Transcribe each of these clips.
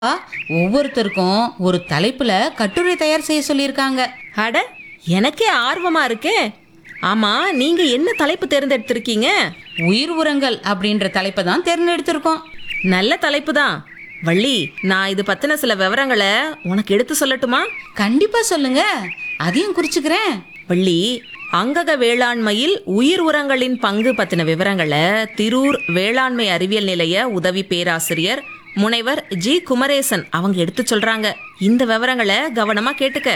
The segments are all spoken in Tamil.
ஆ, ஒவ்வொருத்தருக்கும் ஒரு தலைப்புல கட்டுரை தயார் செய்ய சொல்லியிருக்காங்க அட எனக்கே ஆர்வமா இருக்கே ஆமா நீங்க என்ன தலைப்பு தேர்ந்தெடுத்திருக்கீங்க உயிர் உரங்கள் அப்படின்ற தலைப்பை தான் தேர்ந்தெடுத்திருக்கோம் நல்ல தலைப்பு தான் வள்ளி நான் இது பத்தின சில விவரங்களை உனக்கு எடுத்து சொல்லட்டுமா கண்டிப்பா சொல்லுங்க அதையும் குறிச்சுக்கிறேன் வள்ளி அங்கக வேளாண்மையில் உயிர் உரங்களின் பங்கு பத்தின விவரங்களை திரூர் வேளாண்மை அறிவியல் நிலைய உதவி பேராசிரியர் முனைவர் ஜி குமரேசன் அவங்க எடுத்து சொல்றாங்க இந்த விவரங்களை கவனமா கேட்டுக்க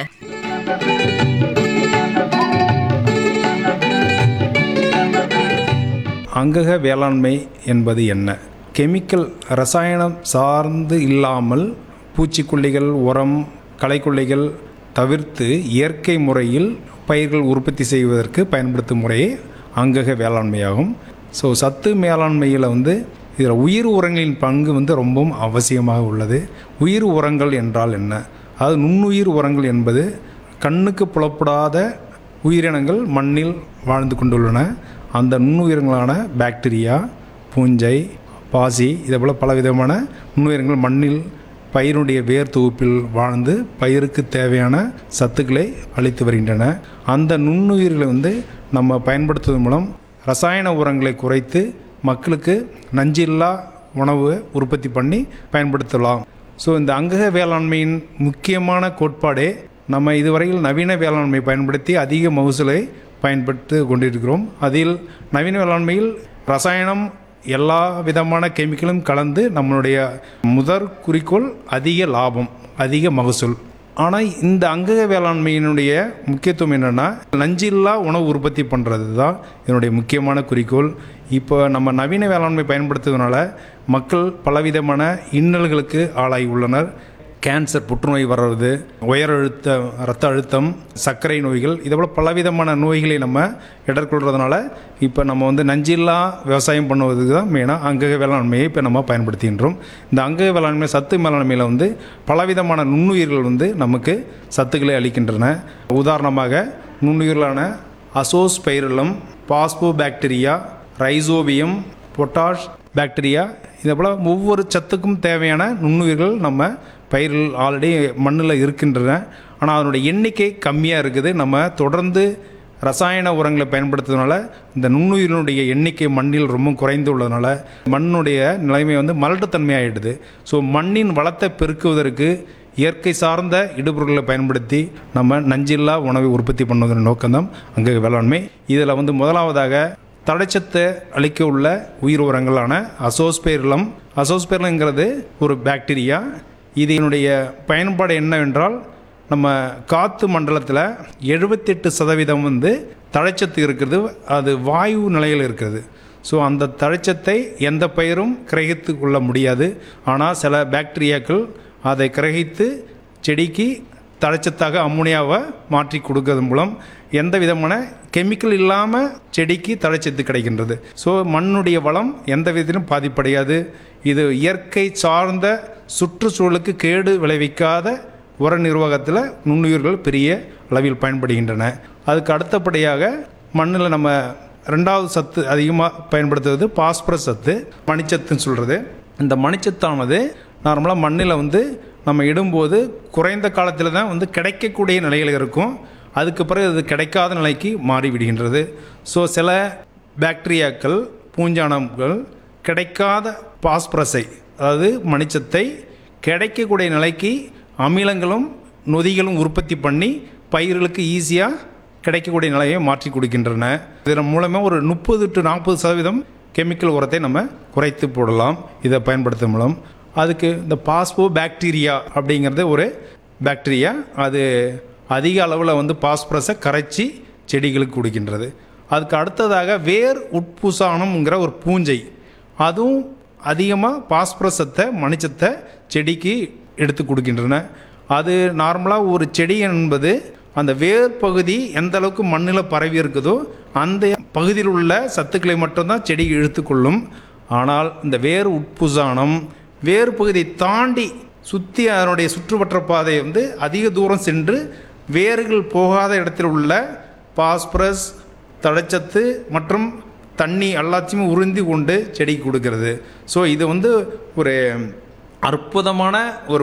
அங்கக வேளாண்மை என்பது என்ன கெமிக்கல் ரசாயனம் சார்ந்து இல்லாமல் பூச்சிக்கொல்லிகள் உரம் களைக்கொல்லிகள் தவிர்த்து இயற்கை முறையில் பயிர்கள் உற்பத்தி செய்வதற்கு பயன்படுத்தும் முறையே அங்கக வேளாண்மையாகும் ஸோ சத்து மேலாண்மையில் வந்து இதில் உயிர் உரங்களின் பங்கு வந்து ரொம்பவும் அவசியமாக உள்ளது உயிர் உரங்கள் என்றால் என்ன அதாவது நுண்ணுயிர் உரங்கள் என்பது கண்ணுக்கு புலப்படாத உயிரினங்கள் மண்ணில் வாழ்ந்து கொண்டுள்ளன அந்த நுண்ணுயிரங்களான பாக்டீரியா பூஞ்சை பாசி இதே போல் பலவிதமான நுண்ணுயிரங்கள் மண்ணில் பயிரினுடைய வேர் தொகுப்பில் வாழ்ந்து பயிருக்கு தேவையான சத்துக்களை அளித்து வருகின்றன அந்த நுண்ணுயிர்களை வந்து நம்ம பயன்படுத்துவதன் மூலம் ரசாயன உரங்களை குறைத்து மக்களுக்கு நஞ்சில்லா உணவு உற்பத்தி பண்ணி பயன்படுத்தலாம் ஸோ இந்த அங்கக வேளாண்மையின் முக்கியமான கோட்பாடே நம்ம இதுவரையில் நவீன வேளாண்மை பயன்படுத்தி அதிக மகசூலை பயன்படுத்தி கொண்டிருக்கிறோம் அதில் நவீன வேளாண்மையில் ரசாயனம் எல்லா விதமான கெமிக்கலும் கலந்து நம்மளுடைய முதற் குறிக்கோள் அதிக லாபம் அதிக மகசூல் ஆனால் இந்த அங்கக வேளாண்மையினுடைய முக்கியத்துவம் என்னென்னா நஞ்சில்லா உணவு உற்பத்தி பண்ணுறது தான் இதனுடைய முக்கியமான குறிக்கோள் இப்போ நம்ம நவீன வேளாண்மை பயன்படுத்துவதனால மக்கள் பலவிதமான இன்னல்களுக்கு ஆளாகி உள்ளனர் கேன்சர் புற்றுநோய் வர்றது உயர் அழுத்த ரத்த அழுத்தம் சர்க்கரை நோய்கள் இதே போல் பலவிதமான நோய்களை நம்ம எதிர்கொள்றதுனால இப்போ நம்ம வந்து நஞ்சில்லா விவசாயம் பண்ணுவதுக்கு தான் மெயினாக அங்கக வேளாண்மையை இப்போ நம்ம பயன்படுத்துகின்றோம் இந்த அங்கக வேளாண்மை சத்து மேலாண்மையில் வந்து பலவிதமான நுண்ணுயிர்கள் வந்து நமக்கு சத்துக்களை அளிக்கின்றன உதாரணமாக நுண்ணுயிர்களான Azospirillum phosphobacteria Rhizobium potash bacteria இதே போல் ஒவ்வொரு சத்துக்கும் தேவையான நுண்ணுயிர்கள் நம்ம பயிர்கள் ஆல்ரெடி மண்ணில் இருக்கின்றன ஆனால் அதனுடைய எண்ணிக்கை கம்மியாக இருக்குது நம்ம தொடர்ந்து ரசாயன உரங்களை பயன்படுத்துறதுனால இந்த நுண்ணுயிரினுடைய எண்ணிக்கை மண்ணில் ரொம்ப குறைந்து உள்ளதுனால மண்ணுடைய நிலைமை வந்து மலட்டுத்தன்மையாகிடுது ஸோ மண்ணின் வளத்தை பெருக்குவதற்கு இயற்கை சார்ந்த இடுபொருட்களை பயன்படுத்தி நம்ம நஞ்சில்லா உணவை உற்பத்தி பண்ணுவதன் நோக்கம்தான் அங்கே வேளாண்மை இதில் வந்து முதலாவதாக தடைச்சத்தை அளிக்க உள்ள உயிர் உரங்களான அசோஸ்பேரிலம் அசோஸ்பேரலங்கிறது ஒரு பாக்டீரியா இதனுடைய பயன்பாடு என்னவென்றால் நம்ம காற்று மண்டலத்தில் எழுபத்தெட்டு சதவீதம் வந்து தழைச்சத்து இருக்கிறது அது வாயு நிலையில் இருக்கிறது ஸோ அந்த தழைச்சத்தை எந்த பயிரும் கிரகித்து கொள்ள முடியாது ஆனால் சில பாக்டீரியாக்கள் அதை கிரகித்து செடிக்கு தழைச்சத்தாக அம்மோனியாவை மாற்றி கொடுக்கறது மூலம் எந்த விதமான கெமிக்கல் இல்லாமல் செடிக்கு தழைச்சத்து கிடைக்கின்றது ஸோ மண்ணுடைய வளம் எந்த விதத்திலும் பாதிப்படையாது இது இயற்கை சார்ந்த சுற்றுச்சூழலுக்கு கேடு விளைவிக்காத உர நிர்வாகத்தில் நுண்ணுயிர்கள் பெரிய அளவில் பயன்படுகின்றன அதுக்கு அடுத்தபடியாக மண்ணில் நம்ம ரெண்டாவது சத்து அதிகமாக பயன்படுத்துவது பாஸ்பரஸ் சத்து மணிச்சத்துன்னு சொல்கிறது இந்த மணிச்சத்தானது நார்மலாக மண்ணில் வந்து நம்ம இடும்போது குறைந்த காலத்தில் தான் வந்து கிடைக்கக்கூடிய நிலையில் இருக்கும் அதுக்கு பிறகு அது கிடைக்காத நிலைக்கு மாறிவிடுகின்றது ஸோ சில பாக்டீரியாக்கள் பூஞ்சானங்கள் கிடைக்காத பாஸ்பரஸை அதாவது மணிச்சத்தை கிடைக்கக்கூடிய நிலைக்கு அமிலங்களும் நொதிகளும் உற்பத்தி பண்ணி பயிர்களுக்கு ஈஸியாக கிடைக்கக்கூடிய நிலையை மாற்றி கொடுக்கின்றன இதன் மூலமாக ஒரு முப்பது டு நாற்பது சதவீதம் கெமிக்கல் உரத்தை நம்ம குறைத்து போடலாம் இதை பயன்படுத்தும் மூலம் அதுக்கு இந்த பாஸ்போ பாக்டீரியா அப்படிங்கிறது ஒரு பாக்டீரியா அது அதிக அளவில் வந்து பாஸ்பரஸை கரைச்சி செடிகளுக்கு கொடுக்கின்றது அதுக்கு அடுத்ததாக வேர் உட்பூசானம்ங்கிற ஒரு பூஞ்சை அதுவும் அதிகமாக பாஸ்பரசத்தை மணிச்சத்தை செடிக்கு எடுத்து கொடுக்கின்றன அது நார்மலாக ஒரு செடி என்பது அந்த வேர் பகுதி எந்த அளவுக்கு மண்ணில் பரவி இருக்குதோ அந்த பகுதியில் உள்ள சத்துக்களை மட்டும்தான் செடி இழுத்துக்கொள்ளும் ஆனால் இந்த வேர் உட்புசானம் வேறு பகுதியை தாண்டி சுற்றி அதனுடைய சுற்றுவட்ட பாதை வந்து அதிக தூரம் சென்று வேர்கள் போகாத இடத்தில் உள்ள பாஸ்பரஸ் தழைச்சத்து மற்றும் தண்ணி எல்லாத்தையுமே உறிந்தி கொண்டு செடிக்கு கொடுக்கிறது ஸோ இது வந்து ஒரு அற்புதமான ஒரு